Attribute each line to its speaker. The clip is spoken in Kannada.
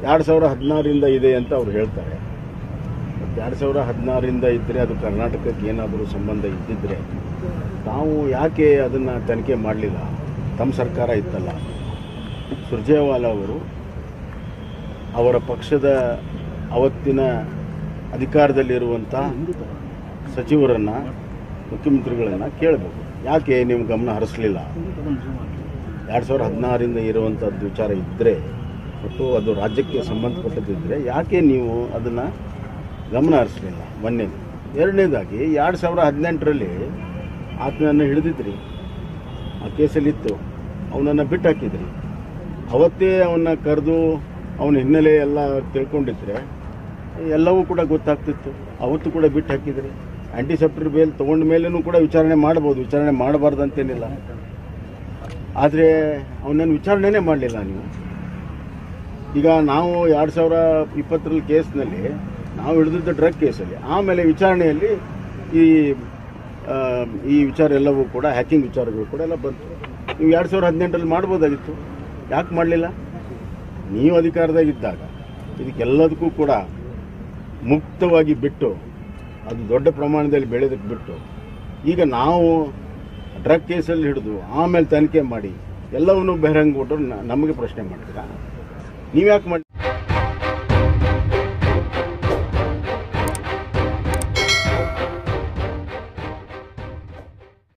Speaker 1: ಎರಡು ಸಾವಿರ ಹದಿನಾರರಿಂದ ಇದೆ ಅಂತ ಅವ್ರು ಹೇಳ್ತಾರೆ ಮತ್ತು ಎರಡು ಸಾವಿರ ಹದಿನಾರರಿಂದ ಇದ್ದರೆ ಅದು ಕರ್ನಾಟಕಕ್ಕೆ ಏನಾದರೂ ಸಂಬಂಧ ಇದ್ದಿದ್ದರೆ ತಾವು ಯಾಕೆ ಅದನ್ನು ತನಿಖೆ ಮಾಡಲಿಲ್ಲ ತಮ್ಮ ಸರ್ಕಾರ ಇತ್ತಲ್ಲ ಸುರ್ಜೇವಾಲಾ ಅವರು ಅವರ ಪಕ್ಷದ ಅವತ್ತಿನ ಅಧಿಕಾರದಲ್ಲಿರುವಂಥ ಸಚಿವರನ್ನು ಮುಖ್ಯಮಂತ್ರಿಗಳನ್ನು ಕೇಳಬೇಕು ಯಾಕೆ ನೀವು ಗಮನ ಹರಿಸಲಿಲ್ಲ ಎರಡು ಸಾವಿರದ ಹದಿನಾರರಿಂದ ಇರುವಂಥದ್ದು ವಿಚಾರ ಇದ್ದರೆ ಮತ್ತು ಅದು ರಾಜ್ಯಕ್ಕೆ ಸಂಬಂಧಪಟ್ಟದ್ದಿದ್ದರೆ ಯಾಕೆ ನೀವು ಅದನ್ನು ಗಮನ ಹರಿಸಲಿಲ್ಲ ಮೊನ್ನೆದು ಎರಡನೇದಾಗಿ ಎರಡು ಸಾವಿರದ ಹದಿನೆಂಟರಲ್ಲಿ ಆತನನ್ನು ಹಿಡಿದಿದ್ರಿ ಆ ಕೇಸಲ್ಲಿತ್ತು ಅವನನ್ನು ಬಿಟ್ಟು ಹಾಕಿದ್ರಿ ಅವತ್ತೇ ಅವನ್ನ ಕರೆದು ಅವನ ಹಿನ್ನೆಲೆ ಎಲ್ಲ ತಿಳ್ಕೊಂಡಿದ್ರೆ ಎಲ್ಲವೂ ಕೂಡ ಗೊತ್ತಾಗ್ತಿತ್ತು ಅವತ್ತು ಕೂಡ ಬಿಟ್ಟು ಹಾಕಿದ್ರಿ ಆ್ಯಂಟಿಸೆಪ್ಟರ್ ಬೇಲ್ ತೊಗೊಂಡ ಮೇಲೂ ಕೂಡ ವಿಚಾರಣೆ ಮಾಡ್ಬೋದು ವಿಚಾರಣೆ ಮಾಡಬಾರ್ದು ಅಂತೇನಿಲ್ಲ ಆದರೆ ಅವನನ್ನು ವಿಚಾರಣೆನೇ ಮಾಡಲಿಲ್ಲ ನೀವು ಈಗ ನಾವು ಎರಡು ಸಾವಿರ ಇಪ್ಪತ್ತರಲ್ಲಿ ಕೇಸ್ನಲ್ಲಿ ನಾವು ಹಿಡಿದಿದ್ದ ಡ್ರಗ್ ಕೇಸಲ್ಲಿ ಆಮೇಲೆ ವಿಚಾರಣೆಯಲ್ಲಿ ಈ ಆ, ಈ ವಿಚಾರ ಎಲ್ಲವೂ ಕೂಡ ಹ್ಯಾಕಿಂಗ್ ವಿಚಾರಗಳು ಕೂಡ ಎಲ್ಲ ಬಂತು ನೀವು ಎರಡು ಸಾವಿರದ ಹದಿನೆಂಟರಲ್ಲಿ ಮಾಡ್ಬೋದಾಗಿತ್ತು ಯಾಕೆ ಮಾಡಲಿಲ್ಲ ನೀವು ಅಧಿಕಾರದಾಗಿದ್ದಾಗ ಇದಕ್ಕೆಲ್ಲದಕ್ಕೂ ಕೂಡ ಮುಕ್ತವಾಗಿ ಬಿಟ್ಟು ಅದು ದೊಡ್ಡ ಪ್ರಮಾಣದಲ್ಲಿ ಬೆಳೆದಕ್ಕೆ ಬಿಟ್ಟು ಈಗ ನಾವು ಡ್ರಗ್ ಕೇಸಲ್ಲಿ ಹಿಡಿದು ಆಮೇಲೆ ತನಿಖೆ ಮಾಡಿ ಎಲ್ಲವನ್ನೂ ಬಹಿರಂಗ ಕೊಟ್ಟರು ನಮಗೆ ಪ್ರಶ್ನೆ ಮಾಡಿದ್ರ ನೀವು ಯಾಕೆ ಮಾಡಿ